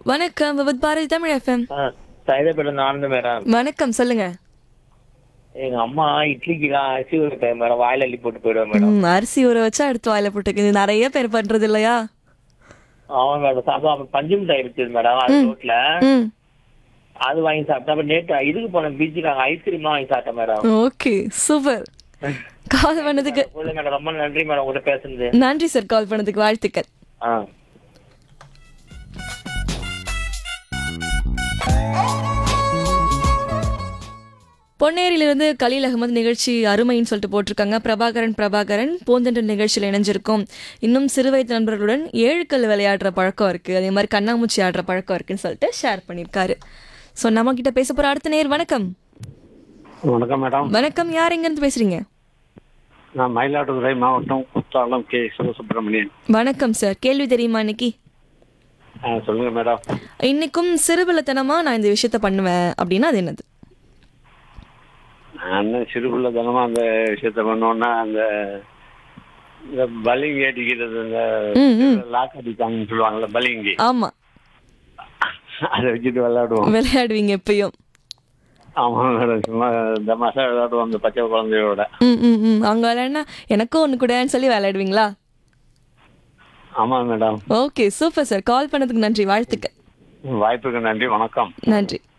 வணக்கம் Vividh Bharati Tamil FM Saidapet Ananda madam வணக்கம் சொல்லுங்க எங்க அம்மா இட்லிக்குலாம் அரிசி ஊற மேடம் வாயில அள்ளி போட்டு போயிடுவேன் மேடம் ம், அரிசி ஊற வச்சா அடுத்து வாயில போட்டுக்கு இது நிறைய பேர் பண்றது இல்லையா ஆமா மேடம் சாப்பிட்டா அப்புறம் பஞ்சு மிட்டாய் இருக்குது மேடம் அது ரோட்ல ம் அது வாங்கி சாப்பிட்டேன் அப்புறம் நேற்று இதுக்கு போனேன் பீச்சுக்கு அங்க ஐஸ்கிரீம் வாங்கி சாப்பிட்டேன் மேடம் ஓகே சூப்பர் கால் பண்ணதுக்கு சொல்லுங்க மேடம் ரொம்ப நன்றி மேடம் உங்கள்கிட்ட பேசுனது நன்றி சார் கால் பண்ணதுக்கு வாழ்த்துக்கள் ஆ பொன்னேரியிலிருந்து கலீல் அகமது நிகழ்ச்சி அருமைன்னு சொல்லிட்டு போட்டிருக்காங்க பிரபாகரன் பிரபாகரன் போந்தென்ற நிகழ்ச்சியில் இணைஞ்சிருக்கும் இன்னும் சிறு வயது நண்பர்களுடன் ஏழுக்கல் விளையாடுற பழக்கம் இருக்கு அதே மாதிரி கண்ணாமூச்சி ஆடுற பழக்கம் இருக்குன்னு சொல்லிட்டு ஷேர் பண்ணியிருக்காரு ஸோ நம்ம கிட்ட பேச போற அடுத்த நேர் வணக்கம் வணக்கம் மேடம் வணக்கம் யார் எங்கேருந்து பேசுறீங்க நான் மயிலாடுதுறை மாவட்டம் குத்தாலம் கே சிவசுப்பிரமணியன் வணக்கம் சார் கேள்வி தெரியுமா இன்னைக்கு ஆ, சொல்லுங்க மேடம் இன்னைக்கும் சிறுபிள்ளைத்தனமா நான் இந்த விஷயத்த பண்ணுவேன் அப்படின்னா அது என்னது நான் சிறுபிள்ளை தினமா அந்த விஷயத்த பண்ணோன்னா அந்த இந்த பலிங்கி அடிக்கிறது இந்த ம் ம் லாக் அடிப்பாங்கன்னு சொல்லுவாங்கல்ல பலிங்கி ஆமா அதை வச்சுட்டு விளையாடுவோம் விளையாடுவீங்க எப்பயும் ஆமா மேடம் சும்மா தமாஷா விளையாடுவோம் அந்த பச்சை குழந்தையோட ம் ம் ம் அங்க விளையாடினா எனக்கும் ஒன்று கூடன்னு சொல்லி விளையாடுவீங்களா ஆமா madam okay super sir call பண்ணதுக்கு நன்றி வாழ்த்துக்கள் வாய்ப்புக்கு நன்றி வணக்கம் நன்றி